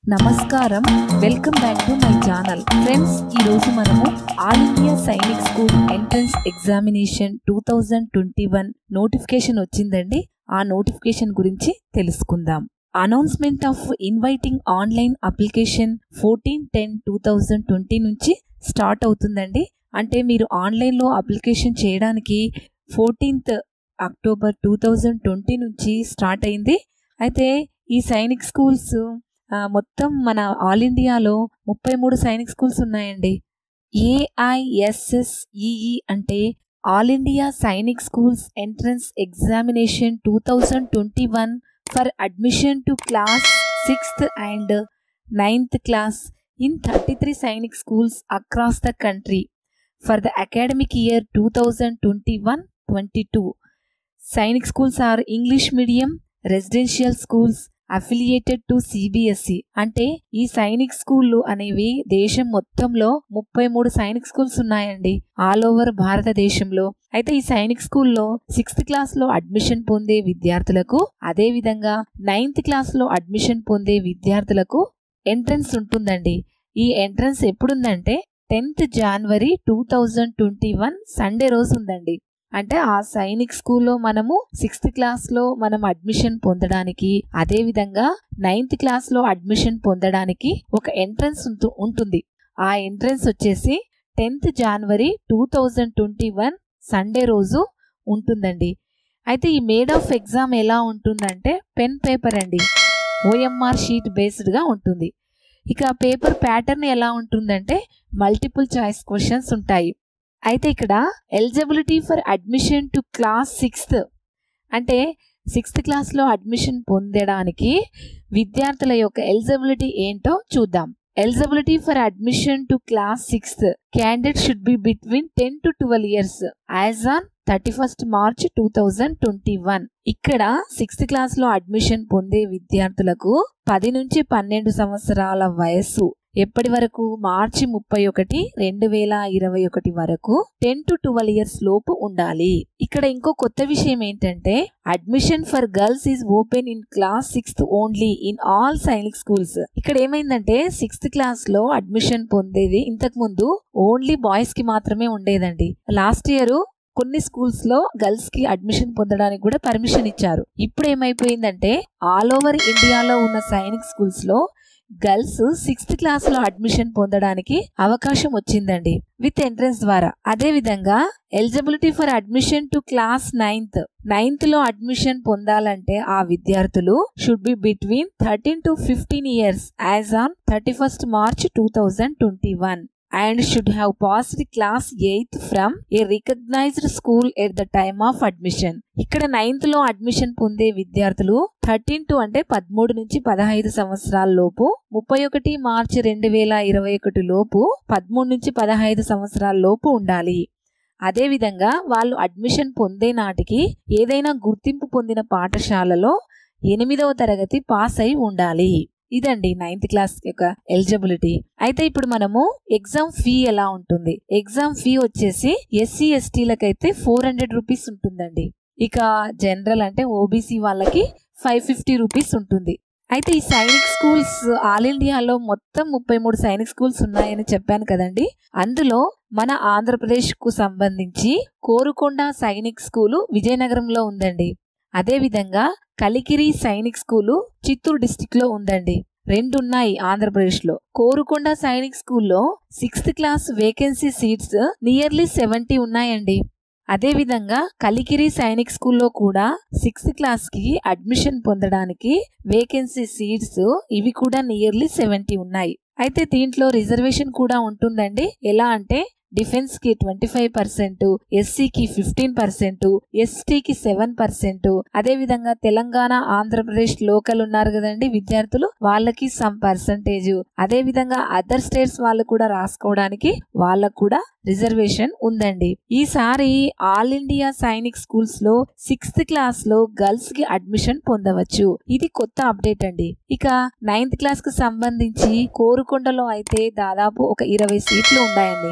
నమస్కారం welcome back to my channel friends ఈ రోజు మనము all India Sainik school entrance examination two thousand twenty one notification వచ్చిందండి ఆ నోటిఫికేషన్ గురించి తెలుసుకుందాం announcement of inviting online application fourteen ten two thousand twenty నుంచి స్టార్ట్ అవుతుందండి అంటే మీరు ఆన్లైన్లో అప్లికేషన్ చేయడానికి fourteenth October two thousand twenty నుంచి స్టార్ట్ అయింది అయితే ఈ సైనిక్ స్కూల్స్ ఆ, మొత్తం మన ఆల్ ఇండియాలో ముప్పై మూడు సైనిక్ స్కూల్స్ ఉన్నాయండి ఏఐఎస్ఎస్ఈఈ అంటే all India Sainik schools entrance examination two thousand twenty one for admission to class sixth and ninth class in thirty three Sainik schools across the country for the academic year two thousand twenty one twenty two Sainik schools are English medium residential schools affiliated to CBSE అంటే ఈ సైనిక్ స్కూళ్ళు అనేవి దేశం మొత్తంలో ముప్పై మూడు Sainik schools ఉన్నాయండి all over భారతదేశంలో అయితే ఈ సైనిక్ స్కూల్లో సిక్స్త్ క్లాస్ లో అడ్మిషన్ పొందే విద్యార్థులకు అదే విధంగా నైన్త్ క్లాస్ లో అడ్మిషన్ పొందే విద్యార్థులకు ఎంట్రన్స్ ఉంటుందండి ఈ ఎంట్రన్స్ ఎప్పుడుందంటే tenth January two thousand twenty one Sunday రోజు ఉందండి అంటే ఆ సైనిక్ స్కూల్లో మనము సిక్స్త్ క్లాస్ లో మనం అడ్మిషన్ పొందడానికి అదే విధంగా నైన్త్ క్లాస్ లో అడ్మిషన్ పొందడానికి ఒక ఎంట్రన్స్ ఉంటు- ఉంటుంది ఆ ఎంట్రన్స్ వచ్చేసి tenth January two thousand twenty one Sunday రోజు ఉంటుందండి అయితే ఈ మేడ్ ఆఫ్ ఎగ్జామ్ ఎలా ఉంటుందంటే పెన్ పేపర్ అండి ఓఎంఆర్ షీట్ బేస్డ్గా ఉంటుంది ఇక పేపర్ ప్యాటర్న్ ఎలా ఉంటుందంటే మల్టిపుల్ చాయిస్ క్వశ్చన్స్ ఉంటాయి అయితే ఇక్కడ eligibility for admission to class sixth అంటే సిక్స్త్ క్లాస్లో అడ్మిషన్ పొందడానికి విద్యార్థుల యొక్క ఎలిజిబిలిటీ ఏంటో చూద్దాం eligibility for admission to class sixth candidate should be between ten to twelve years as on thirty first March two thousand twenty one ఇక్కడ sixth class లో అడ్మిషన్ పొందే విద్యార్థులకు పది నుంచి పన్నెండు సంవత్సరాల వయస్సు ఎప్పటి వరకు మార్చి ముప్పై ఒకటి రెండు వేల ఇరవై ఒకటి వరకు టెన్ టు ట్వెల్వ్ ఇయర్స్ లోపు ఉండాలి ఇక్కడ ఇంకో కొత్త విషయం ఏంటంటే admission for girls is open in class sixth only in all Sainik schools ఇక్కడ ఏమైందంటే సిక్స్త్ క్లాస్ లో అడ్మిషన్ పొందేది ఇంతకు ముందు ఓన్లీ బాయ్స్ కి మాత్రమే ఉండేదండి లాస్ట్ ఇయర్ కొన్ని స్కూల్స్ లో గర్ల్స్ కి అడ్మిషన్ పొందడానికి కూడా పర్మిషన్ ఇచ్చారు ఇప్పుడు ఏమైపోయిందంటే ఆల్ ఓవర్ ఇండియాలో ఉన్న సైనిక్ స్కూల్స్ లో గర్ల్స్ సిక్స్త్ క్లాస్ లో అడ్మిషన్ పొందడానికి అవకాశం వచ్చిందండి విత్ ఎంట్రన్స్ ద్వారా అదే విధంగా eligibility for admission to class ninth ninth లో అడ్మిషన్ పొందాలంటే ఆ విద్యార్థులు should be between thirteen to fifteen years as on thirty first March two thousand twenty one and should have passed class eighth from a recognised school at the time of admission ఇక్కడ ninth లో admission పొందే విద్యార్థులు thirteen to అంటే పదమూడు నుంచి పదహైదు సంవత్సరాల లోపు ముప్పై ఒకటి మార్చి రెండు వేల ఇరవై ఒకటి లోపు పదమూడు నుంచి పదహైదు సంవత్సరాల లోపు ఉండాలి అదేవిధంగా వాళ్ళు అడ్మిషన్ పొందే నాటికి ఏదైనా గుర్తింపు పొందిన పాఠశాలలో ఎనిమిదవ తరగతి పాస్ అయి ఉండాలి ఇదండి నైన్త్ క్లాస్ యొక్క ఎలిజిబిలిటీ అయితే ఇప్పుడు మనము ఎగ్జామ్ ఫీ ఎలా ఉంటుంది ఎగ్జామ్ ఫీ వచ్చేసి ఎస్సీ ఎస్టీలకైతే ఫోర్ హండ్రెడ్ రూపీస్ ఉంటుందండి ఇక జనరల్ అంటే ఓబీసీ వాళ్ళకి ఫైవ్ ఫిఫ్టీ రూపీస్ ఉంటుంది అయితే ఈ సైనిక్ స్కూల్స్ ఆల్ ఇండియాలో మొత్తం ముప్పై మూడు సైనిక్ స్కూల్స్ ఉన్నాయని చెప్పాను కదండి అందులో మన ఆంధ్రప్రదేశ్ కు సంబంధించి కోరుకొండ సైనిక్ స్కూలు విజయనగరంలో ఉందండి అదే విధంగా కలికిరి సైనిక్ స్కూలు చిత్తూరు డిస్టిక్ లో ఉందండి రెండు ఉన్నాయి ఆంధ్రప్రదేశ్ లో కోరుకొండ సైనిక్ స్కూల్లో sixth class vacancy seats nearly seventy ఉన్నాయండి అదే విధంగా కలికిరి సైనిక్ స్కూల్లో కూడా సిక్స్త్ క్లాస్ కి అడ్మిషన్ పొందడానికి వేకెన్సీ సీట్స్ ఇవి కూడా నియర్లీ సెవెంటీ ఉన్నాయి అయితే దీంట్లో రిజర్వేషన్ కూడా ఉంటుందండి ఎలా అంటే డిఫెన్స్ కి ట్వంటీ ఫైవ్ పర్సెంట్ ఎస్సీకి ఫిఫ్టీన్ పర్సెంట్ ఎస్టీకి సెవెన్ పర్సెంట్ అదే విధంగా తెలంగాణ ఆంధ్రప్రదేశ్ లోకల్ ఉన్నారు కదండి విద్యార్థులు వాళ్ళకి సమ్ పర్సంటేజ్ అదే విధంగా అదర్ స్టేట్స్ వాళ్ళు కూడా రాసుకోవడానికి వాళ్ళకు కూడా రిజర్వేషన్ ఉందండి ఈసారి ఆల్ ఇండియా సైనిక్ స్కూల్స్ లో సిక్స్త్ క్లాస్ లో గర్ల్స్ కి అడ్మిషన్ పొందవచ్చు ఇది కొత్త అప్డేట్ అండి ఇక నైన్త్ క్లాస్ కు సంబంధించి కోరుకొండలో అయితే దాదాపు ఒక ఇరవై సీట్లు ఉన్నాయండి వేకెన్సీ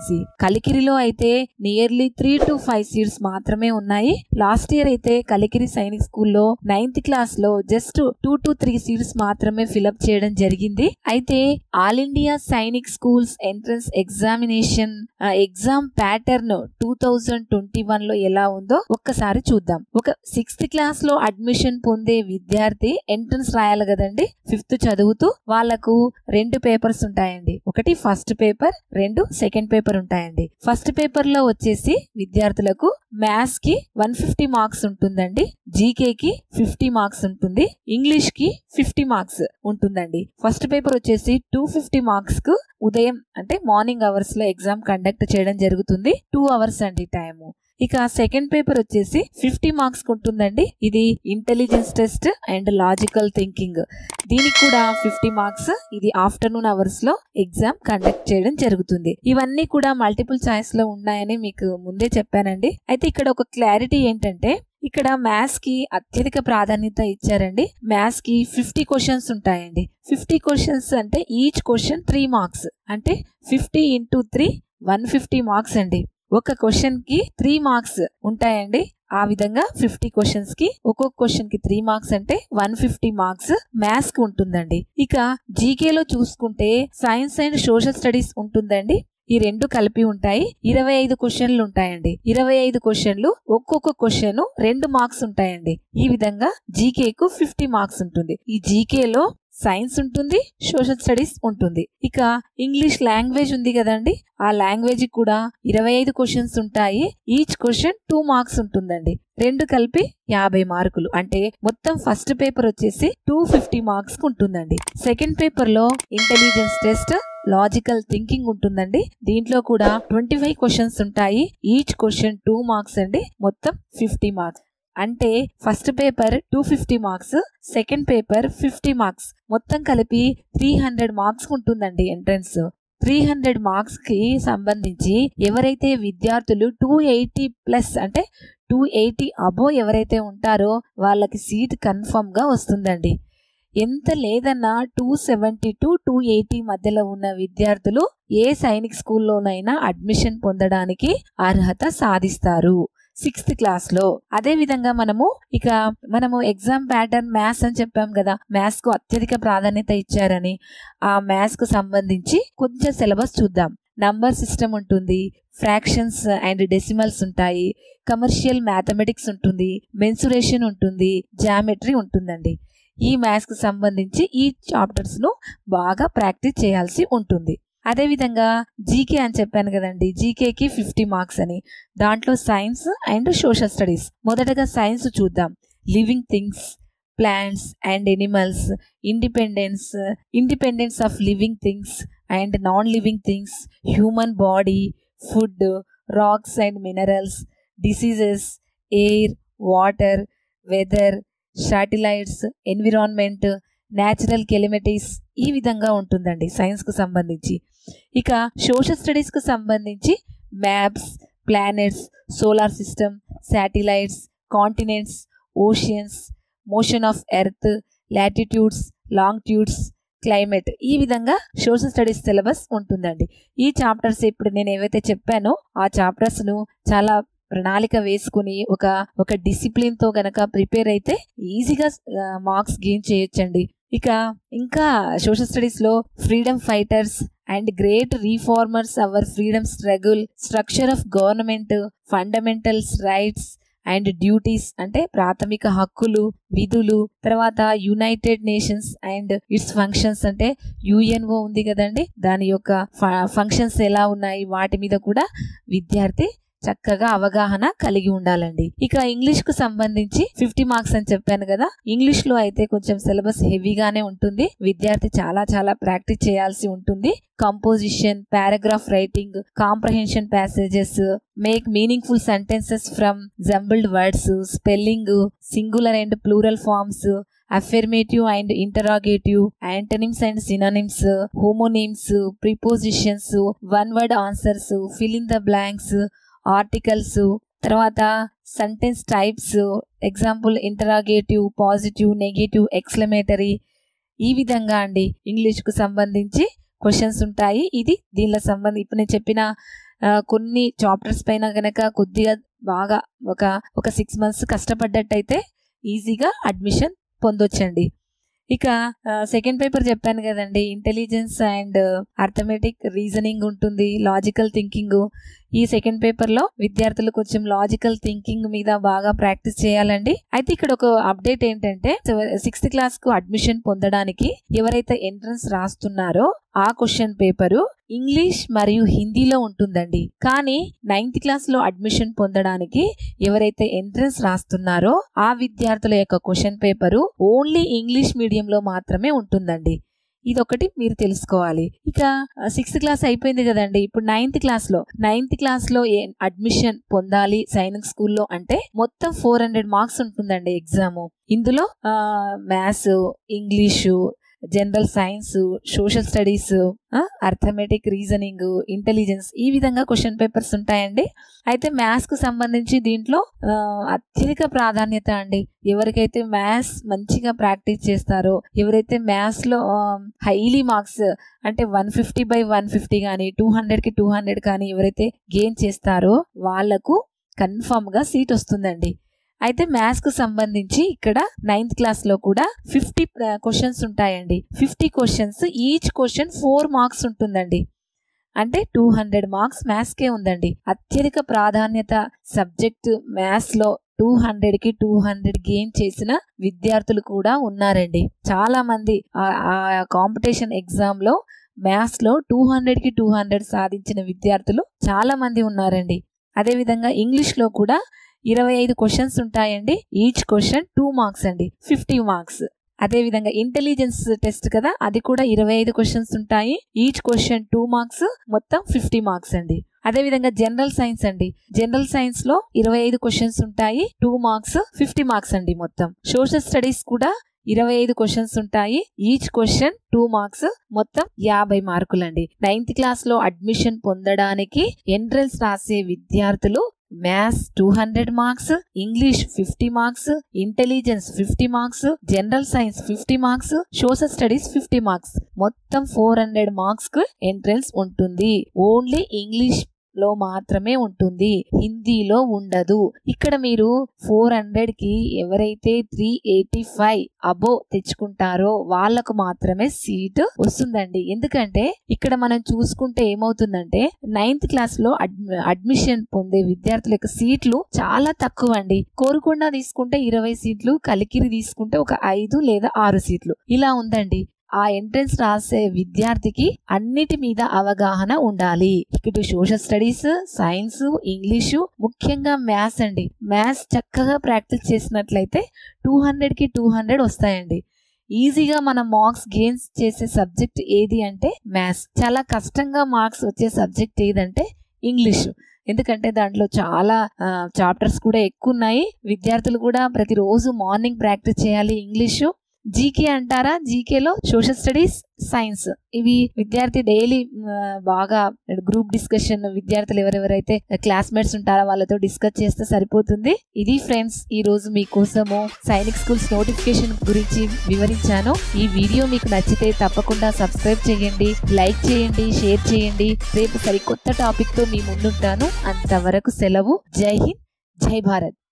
వచ్చేసి కలికిరిలో అయితే nearly three to five seats మాత్రమే ఉన్నాయి లాస్ట్ ఇయర్ అయితే కలికిరి సైనిక్ స్కూల్లో నైన్త్ క్లాస్ లో just two to three seats మాత్రమే ఫిలప్ చేయడం జరిగింది అయితే all India Sainik schools entrance examination exam pattern two thousand twenty one లో ఎలా ఉందో ఒక్కసారి చూద్దాం ఒక సిక్స్త్ క్లాస్ లో అడ్మిషన్ పొందే విద్యార్థి ఎంట్రన్స్ రాయాలి కదండి ఫిఫ్త్ చదువుతూ వాళ్ళకు రెండు పేపర్స్ ఉంటాయండి ఒకటి ఫస్ట్ పేపర్ రెండు సెకండ్ పేపర్ ఉంటాయండి ఫస్ట్ పేపర్ లో వచ్చేసి విద్యార్థులకు మ్యాథ్స్ కి వన్ ఫిఫ్టీ మార్క్స్ ఉంటుందండి జీకే కి ఫిఫ్టీ మార్క్స్ ఉంటుంది ఇంగ్లీష్ కి ఫిఫ్టీ మార్క్స్ ఉంటుందండి ఫస్ట్ పేపర్ వచ్చేసి టూ ఫిఫ్టీ మార్క్స్ కు ఉదయం అంటే మార్నింగ్ అవర్స్ లో ఎగ్జామ్ కండక్ట్ చేయడం జరుగుతుంది టూ అవర్స్ అండి టైము ఇక సెకండ్ పేపర్ వచ్చేసి ఫిఫ్టీ మార్క్స్ ఉంటుందండి ఇది intelligence test and logical thinking దీనికి కూడా ఫిఫ్టీ మార్క్స్ ఇది ఆఫ్టర్నూన్ అవర్స్ లో ఎగ్జామ్ కండక్ట్ చేయడం జరుగుతుంది ఇవన్నీ కూడా మల్టిపుల్ చాయిస్ లో ఉన్నాయని మీకు ముందే చెప్పానండి అయితే ఇక్కడ ఒక క్లారిటీ ఏంటంటే ఇక్కడ మ్యాథ్స్ కి అత్యధిక ప్రాధాన్యత ఇచ్చారండి మ్యాథ్స్ కి ఫిఫ్టీ క్వశ్చన్స్ ఉంటాయండి ఫిఫ్టీ క్వశ్చన్స్ అంటే ఈచ్ క్వశ్చన్ త్రీ మార్క్స్ అంటే fifty into three one fifty marks అండి ఒక క్వశ్చన్ కి త్రీ మార్క్స్ ఉంటాయండి ఆ విధంగా ఫిఫ్టీ క్వశ్చన్స్ కి ఒక్కొక్క క్వశ్చన్ కి త్రీ మార్క్స్ అంటే వన్ ఫిఫ్టీ మార్క్స్ మ్యాథ్స్ కి ఉంటుందండి ఇక జీకేలో చూసుకుంటే సైన్స్ అండ్ సోషల్ స్టడీస్ ఉంటుందండి ఈ రెండు కలిపి ఉంటాయి ఇరవై ఐదు క్వశ్చన్లు ఉంటాయండి ఇరవై ఐదు క్వశ్చన్లు ఒక్కొక్క క్వశ్చన్ రెండు మార్క్స్ ఉంటాయండి ఈ విధంగా జీకేకు ఫిఫ్టీ మార్క్స్ ఉంటుంది ఈ జీకేలో సైన్స్ ఉంటుంది సోషల్ స్టడీస్ ఉంటుంది ఇక ఇంగ్లీష్ లాంగ్వేజ్ ఉంది కదండి ఆ లాంగ్వేజ్ కూడా ఇరవై ఐదు క్వశ్చన్స్ ఉంటాయి ఈచ్ క్వశ్చన్ టూ మార్క్స్ ఉంటుందండి రెండు కలిపి యాభై మార్కులు అంటే మొత్తం ఫస్ట్ పేపర్ వచ్చేసి టూ ఫిఫ్టీ మార్క్స్ ఉంటుందండి సెకండ్ పేపర్ లో ఇంటెలిజెన్స్ టెస్ట్ లాజికల్ థింకింగ్ ఉంటుందండి దీంట్లో కూడా ట్వంటీ ఫైవ్ క్వశ్చన్స్ ఉంటాయి ఈచ్ క్వశ్చన్ టూ మార్క్స్ అండి మొత్తం ఫిఫ్టీ మార్క్స్ అంటే first paper two fifty marks second paper fifty marks మొత్తం కలిపి త్రీ హండ్రెడ్ మార్క్స్ ఉంటుందండి ఎంట్రన్స్ త్రీ హండ్రెడ్ మార్క్స్ కి సంబంధించి ఎవరైతే విద్యార్థులు టూ ఎయిటీ ప్లస్ అంటే టూ ఎయిటీ అబో ఎవరైతే ఉంటారో వాళ్ళకి సీట్ కన్ఫర్మ్ గా వస్తుందండి ఎంత లేదన్నా two seventy to two eighty మధ్యలో ఉన్న విద్యార్థులు ఏ సైనిక్ స్కూల్లోనైనా అడ్మిషన్ పొందడానికి అర్హత సాధిస్తారు సిక్స్త్ క్లాస్ లో అదే విధంగా మనము ఇక మనము ఎగ్జామ్ ప్యాటర్న్ మ్యాథ్స్ అని చెప్పాం కదా మ్యాథ్స్ కు అత్యధిక ప్రాధాన్యత ఇచ్చారని ఆ మ్యాథ్స్ కు సంబంధించి కొంచెం సిలబస్ చూద్దాం నంబర్ సిస్టమ్ ఉంటుంది ఫ్రాక్షన్స్ అండ్ డెసిమల్స్ ఉంటాయి కమర్షియల్ మ్యాథమెటిక్స్ ఉంటుంది మెన్సురేషన్ ఉంటుంది జామెట్రీ ఉంటుందండి ఈ మ్యాథ్స్ కు సంబంధించి ఈ చాప్టర్స్ ను బాగా ప్రాక్టీస్ చేయాల్సి ఉంటుంది అదేవిధంగా జీకే అని చెప్పాను కదండి జీకేకి ఫిఫ్టీ మార్క్స్ అని దాంట్లో సైన్స్ అండ్ సోషల్ స్టడీస్ మొదటగా సైన్స్ చూద్దాం living things plants and animals independence independence of living things and non living things human body food rocks and minerals diseases air water weather satellites environment natural calamities ఈ విధంగా ఉంటుందండి సైన్స్కు సంబంధించి ఇక social స్టడీస్కు సంబంధించి maps planets solar system satellites continents oceans motion of earth latitudes longitudes climate ఈ విధంగా సోషల్ స్టడీస్ సిలబస్ ఉంటుందండి ఈ చాప్టర్స్ ఇప్పుడు నేను ఏవైతే చెప్పానో ఆ చాప్టర్స్ను చాలా ప్రణాళిక వేసుకుని ఒక ఒక డిసిప్లిన్ తో గనక ప్రిపేర్ అయితే ఈజీగా మార్క్స్ గెయిన్ చేయొచ్చండి ఇక ఇంకా సోషల్ స్టడీస్ లో freedom fighters and great reformers our freedom struggle structure of government fundamentals rights and duties అంటే ప్రాథమిక హక్కులు విధులు తర్వాత United Nations and its functions అంటే యుఎన్ఓ ఉంది కదండి దాని యొక్క ఫంక్షన్స్ ఎలా ఉన్నాయి వాటి మీద కూడా విద్యార్థి చక్కగా అవగాహన కలిగి ఉండాలండి ఇక ఇంగ్లీష్ కు సంబంధించి ఫిఫ్టీ మార్క్స్ అని చెప్పాను కదా ఇంగ్లీష్ లో అయితే కొంచెం సిలబస్ హెవీగానే ఉంటుంది విద్యార్థి చాలా చాలా ప్రాక్టీస్ చేయాల్సి ఉంటుంది composition paragraph writing comprehension passages make meaningful sentences from jumbled words spelling singular and plural forms affirmative and interrogative antonyms and synonyms homonyms prepositions one word answers fill in the blanks articles తర్వాత sentence types example interrogative positive negative exclamatory ఈ విధంగా అండి ఇంగ్లీష్కు సంబంధించి questions ఉంటాయి ఇది దీనిలో సంబంధం ఇప్పుడు నేను చెప్పిన ఆ, కొన్ని చాప్టర్స్ పైన గనక కొద్దిగా బాగా ఒక ఒక సిక్స్ మంత్స్ కష్టపడ్డట్టయితే ఈజీగా అడ్మిషన్ పొందొచ్చండి ఇక సెకండ్ పేపర్ చెప్పాను కదండి ఇంటెలిజెన్స్ అండ్ అర్థమెటిక్ రీజనింగ్ ఉంటుంది లాజికల్ థింకింగ్ ఈ సెకండ్ పేపర్ లో విద్యార్థులు కొంచెం లాజికల్ థింకింగ్ మీద బాగా ప్రాక్టీస్ చేయాలండి అయితే ఇక్కడ ఒక అప్డేట్ ఏంటంటే సిక్స్త్ క్లాస్ కు అడ్మిషన్ పొందడానికి ఎవరైతే ఎంట్రన్స్ రాస్తున్నారో ఆ క్వశ్చన్ పేపరు ఇంగ్లీష్ మరియు హిందీలో ఉంటుందండి కానీ నైన్త్ క్లాస్ లో అడ్మిషన్ పొందడానికి ఎవరైతే ఎంట్రన్స్ రాస్తున్నారో ఆ విద్యార్థుల యొక్క క్వశ్చన్ పేపరు ఓన్లీ ఇంగ్లీష్ మీడియంలో మాత్రమే ఉంటుందండి ఇదొకటి మీరు తెలుసుకోవాలి ఇక సిక్స్త్ క్లాస్ అయిపోయింది కదండి ఇప్పుడు నైన్త్ క్లాస్ లో నైన్త్ క్లాస్ లో అడ్మిషన్ పొందాలి సైనిక్ స్కూల్లో అంటే మొత్తం ఫోర్ హండ్రెడ్ మార్క్స్ ఉంటుందండి ఎగ్జామ్ ఇందులో maths English general science social studies arithmetic reasoning intelligence ఈ విధంగా క్వశ్చన్ పేపర్స్ ఉంటాయండి అయితే మ్యాథ్స్ కు సంబంధించి దీంట్లో ఆ, అత్యధిక ప్రాధాన్యత అండి ఎవరికైతే మ్యాథ్స్ మంచిగా ప్రాక్టీస్ చేస్తారో ఎవరైతే మ్యాథ్స్ లో హైలీ మార్క్స్ అంటే one fifty by one fifty కానీ టూ హండ్రెడ్ కి టూ హండ్రెడ్ కానీ ఎవరైతే గెయిన్ చేస్తారో వాళ్లకు కన్ఫామ్ గా సీట్ వస్తుందండి అయితే మ్యాథ్స్ కు సంబంధించి ఇక్కడ నైన్త్ క్లాస్ లో కూడా ఫిఫ్టీ క్వశ్చన్స్ ఉంటాయండి fifty questions each question four marks ఉంటుందండి అంటే టూ హండ్రెడ్ మార్క్స్ మ్యాథ్స్ కే ఉందండి అత్యధిక ప్రాధాన్యత సబ్జెక్ట్ మ్యాథ్స్ లో టూ హండ్రెడ్ కి టూ హండ్రెడ్ గెయిన్ చేసిన విద్యార్థులు కూడా ఉన్నారండి చాలా మంది ఆ కాంపిటీషన్ ఎగ్జామ్ లో మ్యాథ్స్ లో టూ హండ్రెడ్ కి టూ హండ్రెడ్ సాధించిన విద్యార్థులు చాలా మంది ఉన్నారండి అదే విధంగా ఇంగ్లీష్ లో కూడా ఇరవై ఐదు క్వశ్చన్స్ ఉంటాయండి ఈచ్ క్వశ్చన్ టూ మార్క్స్ అండి ఫిఫ్టీ మార్క్స్ అదే విధంగా ఇంటెలిజెన్స్ టెస్ట్ కదా అది కూడా ఇరవై ఐదు క్వశ్చన్స్ ఉంటాయి ఈచ్ క్వశ్చన్ టూ మార్క్స్ మొత్తం ఫిఫ్టీ మార్క్స్ అండి అదే విధంగా జనరల్ సైన్స్ అండి జనరల్ సైన్స్ లో ఇరవై ఐదు క్వశ్చన్స్ ఉంటాయి టూ మార్క్స్ ఫిఫ్టీ మార్క్స్ అండి మొత్తం సోషల్ స్టడీస్ కూడా ఇరవై ఐదు క్వశ్చన్స్ ఉంటాయి ఈచ్ క్వశ్చన్ టూ మార్క్స్ మొత్తం యాభై మార్కులండి నైన్త్ క్లాస్ లో అడ్మిషన్ పొందడానికి ఎంట్రన్స్ రాసే విద్యార్థులు maths two hundred marks English fifty marks intelligence fifty marks general science fifty marks social studies fifty marks మొత్తం ఫోర్ హండ్రెడ్ మార్క్స్ కు ఎంట్రన్స్ ఉంటుంది ఓన్లీ ఇంగ్లీష్ లో మాత్రమే ఉంటుంది హిందీలో ఉండదు ఇక్కడ మీరు ఫోర్ హండ్రెడ్ కి ఎవరైతే త్రీ ఎయిటీ ఫైవ్ అబో తెచ్చుకుంటారో వాళ్ళకు మాత్రమే సీట్ వస్తుందండి ఎందుకంటే ఇక్కడ మనం చూసుకుంటే ఏమవుతుందంటే నైన్త్ క్లాస్ లో అడ్మి- అడ్మిషన్ పొందే విద్యార్థుల యొక్క సీట్లు చాలా తక్కువ అండి కోరుకుండా తీసుకుంటే ఇరవై సీట్లు కలికిరి తీసుకుంటే ఒక ఐదు లేదా ఆరు సీట్లు ఇలా ఉందండి ఆ ఎంట్రన్స్ రాసే విద్యార్థికి అన్నిటి మీద అవగాహన ఉండాలి ఇటు సోషల్ స్టడీస్ సైన్స్ ఇంగ్లీషు ముఖ్యంగా మ్యాథ్స్ అండి మ్యాథ్స్ చక్కగా ప్రాక్టీస్ చేసినట్లయితే టూ హండ్రెడ్ కి టూ హండ్రెడ్ వస్తాయండి ఈజీగా మనం మార్క్స్ గెయిన్స్ చేసే సబ్జెక్ట్ ఏది అంటే మ్యాథ్స్ చాలా కష్టంగా మార్క్స్ వచ్చే సబ్జెక్ట్ ఏదంటే ఇంగ్లీష్ ఎందుకంటే దాంట్లో చాలా చాప్టర్స్ కూడా ఎక్కువ ఉన్నాయి విద్యార్థులు కూడా ప్రతిరోజు మార్నింగ్ ప్రాక్టీస్ చేయాలి ఇంగ్లీషు జీకే అంటారా జీకేలో సోషల్ స్టడీస్ సైన్స్ ఇవి విద్యార్థి డైలీ బాగా గ్రూప్ డిస్కషన్ విద్యార్థులు ఎవరెవరైతే క్లాస్మేట్స్ ఉంటారో వాళ్ళతో డిస్కస్ చేస్తే సరిపోతుంది ఇది ఫ్రెండ్స్ ఈ రోజు మీకోసము సైనిక్ స్కూల్స్ నోటిఫికేషన్ గురించి వివరించాను ఈ వీడియో మీకు నచ్చితే తప్పకుండా సబ్స్క్రైబ్ చేయండి లైక్ చేయండి షేర్ చేయండి రేపు సరికొత్త టాపిక్ తో మీ ముందుంటాను అంతవరకు సెలవు జై హింద్ జై భారత్